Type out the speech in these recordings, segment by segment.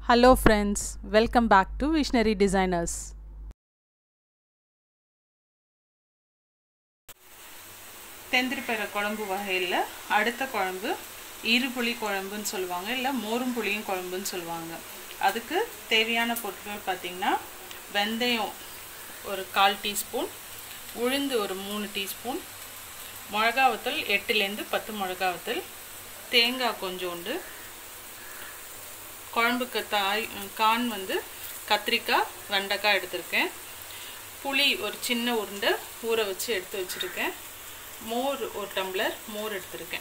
Hello friends, welcome back to Visionary Designers. தெந்திரிப்பயிற குழம்பு வகையில் அடுத்த குழம்பு ஈறுபுளி குழம்புன்னு சொல்லுவாங்க இல்லை மோரும் புளியும் குழம்புன்னு சொல்லுவாங்க அதுக்கு தேவையான பொருட்கள் பார்த்திங்கன்னா வெந்தயம் ஒரு கால் டீஸ்பூன் உளுந்து ஒரு மூணு டீஸ்பூன் மிளகாவத்தல் எட்டுலேருந்து பத்து மிளகாவத்தல் தேங்காய் கொஞ்சோண்டு குழம்புக்கு தாய் கான் வந்து கத்திரிக்காய் வெண்டைக்காய் எடுத்திருக்கேன் புளி ஒரு சின்ன உருண்டை ஊற வச்சு எடுத்து வச்சுருக்கேன் மோர் ஒரு டம்ளர் மோர் எடுத்திருக்கேன்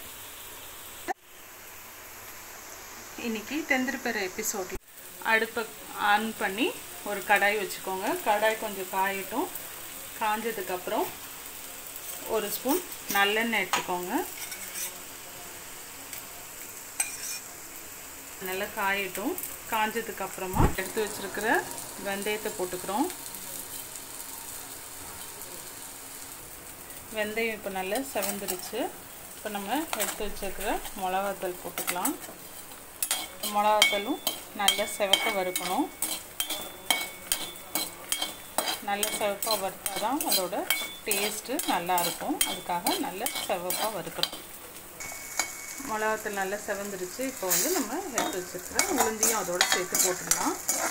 இன்னைக்கு தெந்திருப்பெற எபிசோடில் அடுப்பை ஆன் பண்ணி ஒரு கடாய் வச்சுக்கோங்க கடாய் கொஞ்சம் காயட்டும் காஞ்சதுக்கப்புறம் ஒரு ஸ்பூன் நல்லெண்ணெய் எடுத்துக்கோங்க நல்லா காயட்டும் காஞ்சதுக்கு அப்புறமா எடுத்து வச்சிருக்கிற வெந்தயத்தை போட்டுக்கிறோம் வெந்தயம் இப்போ நல்லா செவந்துருச்சு இப்போ நம்ம எடுத்து வச்சிருக்கிற மிளகாத்தல் போட்டுக்கலாம் மிளகாத்தலும் நல்லா செவக்க வறுக்கணும் நல்ல செவப்பாக வறுத்தா தான் அதோட டேஸ்ட்டு நல்லாயிருக்கும் அதுக்காக நல்ல செவப்பாக வறுக்கணும் மிளகாத்தல் நல்லா செவந்துருச்சு இப்போ வந்து நம்ம எடுத்து வச்சுருக்கிற உளுந்தையும் அதோட சேர்த்து போட்டுடலாம்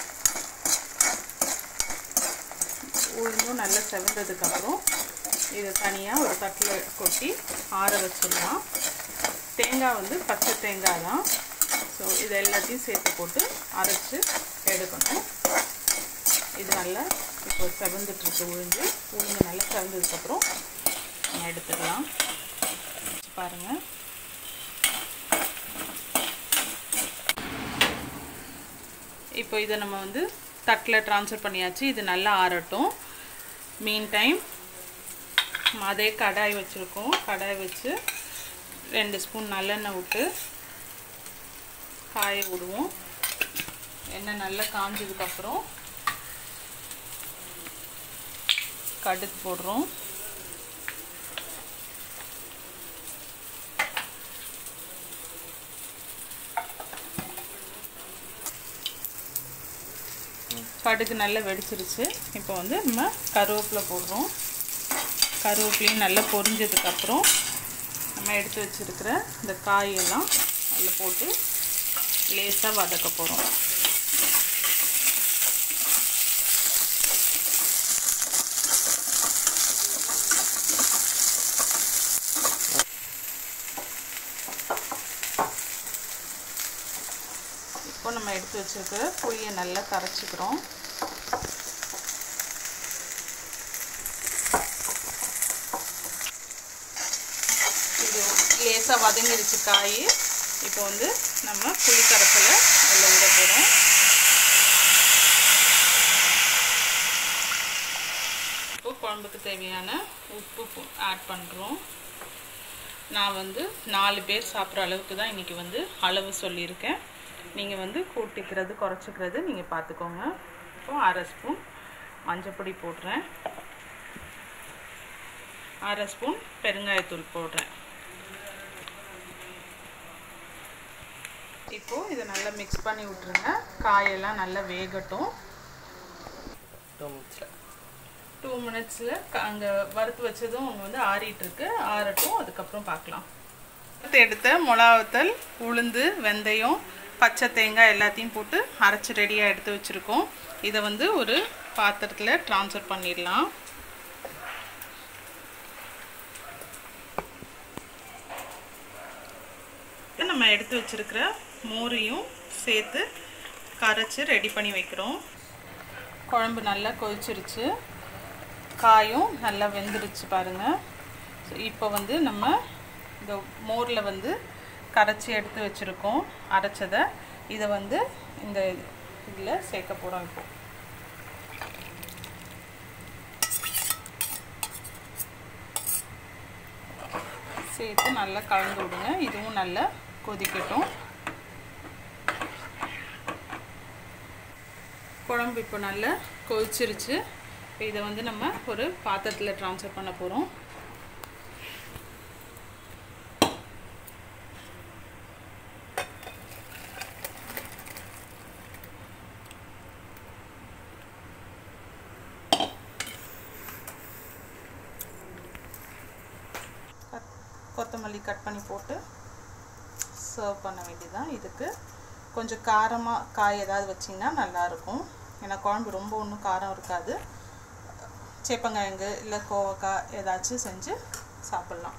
உளுந்தும் நல்லா செவந்ததுக்கப்புறம் இதை தனியாக ஒரு தட்டில் கொட்டி ஆற வச்சிடலாம் தேங்காய் வந்து பச்சை தேங்காய் தான் ஸோ இது எல்லாத்தையும் சேர்த்து போட்டு அரைச்சி எடுக்கணும் இது நல்லா இப்போ செவந்துட்டுருக்கு உளுந்து உளுந்து நல்லா செவந்ததுக்கப்புறம் நம்ம எடுத்துக்கலாம் பாருங்கள் இப்போ இதை நம்ம வந்து தட்டில் ட்ரான்ஸ்ஃபர் பண்ணியாச்சு இது நல்லா ஆறட்டும் மீன் டைம் அதே கடாய் வச்சுருக்கோம் கடாய் வச்சு ரெண்டு ஸ்பூன் நல்லெண்ணெய் விட்டு காய விடுவோம் எண்ணெய் நல்லா காஞ்சதுக்கப்புறம் கடுகு போடுறோம் கடுகு நல்லா வெடிச்சிருச்சு இப்போ வந்து நம்ம கருவேப்பிலை போடுறோம் கருவேப்பிலையும் நல்லா பொரிஞ்சதுக்கப்புறம் நம்ம எடுத்து வச்சுருக்கிற இந்த காயெல்லாம் அதில் போட்டு லேசாக வதக்க போகிறோம் இப்போ நம்ம எடுத்து வச்சுருக்கிற புளியை நல்லா கரைச்சிக்கிறோம் இது லேசாக வதங்கிடுச்சு காய் இப்போ வந்து நம்ம புளி கரைசலை அதில் விட போகிறோம் இப்போ குழம்புக்கு தேவையான உப்பு ஆட் பண்ணுறோம் நான் வந்து நாலு பேர் சாப்பிட்ற அளவுக்கு தான் இன்றைக்கி வந்து அளவு சொல்லியிருக்கேன் நீங்கள் வந்து கூட்டிக்கிறது குறைச்சிக்கிறது நீங்கள் பார்த்துக்கோங்க இப்போ அரை ஸ்பூன் மஞ்சப்பொடி போடுறேன் அரை ஸ்பூன் பெருங்காயத்தூள் போடுறேன் இப்போது இதை நல்லா மிக்ஸ் பண்ணி விட்ருங்க காயெல்லாம் நல்லா வேகட்டும் டூ மினிட்ஸில் அங்கே வறுத்து வச்சதும் அங்கே வந்து ஆறிட்டுருக்கு ஆறட்டும் அதுக்கப்புறம் பார்க்கலாம் வறுத்து எடுத்த மிளகாத்தல் உளுந்து வெந்தயம் பச்சை தேங்காய் எல்லாத்தையும் போட்டு அரைச்சி ரெடியாக எடுத்து வச்சுருக்கோம் இதை வந்து ஒரு பாத்திரத்தில் ட்ரான்ஸ்ஃபர் பண்ணிடலாம் நம்ம எடுத்து வச்சுருக்கிற மோரையும் சேர்த்து கரைச்சி ரெடி பண்ணி வைக்கிறோம் குழம்பு நல்லா கொதிச்சிருச்சு காயும் நல்லா வெந்துருச்சு பாருங்கள் ஸோ இப்போ வந்து நம்ம இந்த மோரில் வந்து கரைச்சி எடுத்து வச்சுருக்கோம் அரைச்சதை இதை வந்து இந்த இதில் சேர்க்க போகிறோம் இப்போ சேர்த்து நல்லா கலந்து விடுங்க இதுவும் நல்லா கொதிக்கட்டும் குழம்பு இப்போ நல்லா கொதிச்சிருச்சு இப்போ இதை வந்து நம்ம ஒரு பாத்திரத்தில் ட்ரான்ஸ்ஃபர் பண்ண போகிறோம் கொத்தமல்லி கட் பண்ணி போட்டு சர்வ் பண்ண வேண்டியதுதான் இதுக்கு கொஞ்சம் காரமாக காய் ஏதாவது வச்சிங்கன்னா நல்லாயிருக்கும் ஏன்னா குழம்பு ரொம்ப ஒன்றும் காரம் இருக்காது சேப்பங்கிழங்கு இல்லை கோவக்காய் ஏதாச்சும் செஞ்சு சாப்பிட்லாம்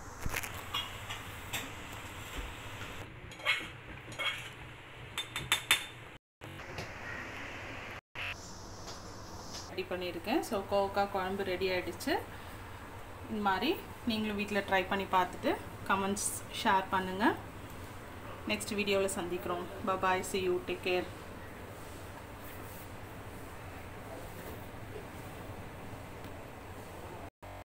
ரெடி பண்ணியிருக்கேன் ஸோ கோவக்காய் குழம்பு ரெடி ஆகிடுச்சு இந்த மாதிரி நீங்களும் வீட்டில் ட்ரை பண்ணி பார்த்துட்டு கமெண்ட்ஸ் ஷேர் பண்ணுங்கள் நெக்ஸ்ட் வீடியோவில் சந்திக்கிறோம் bye bye see you take care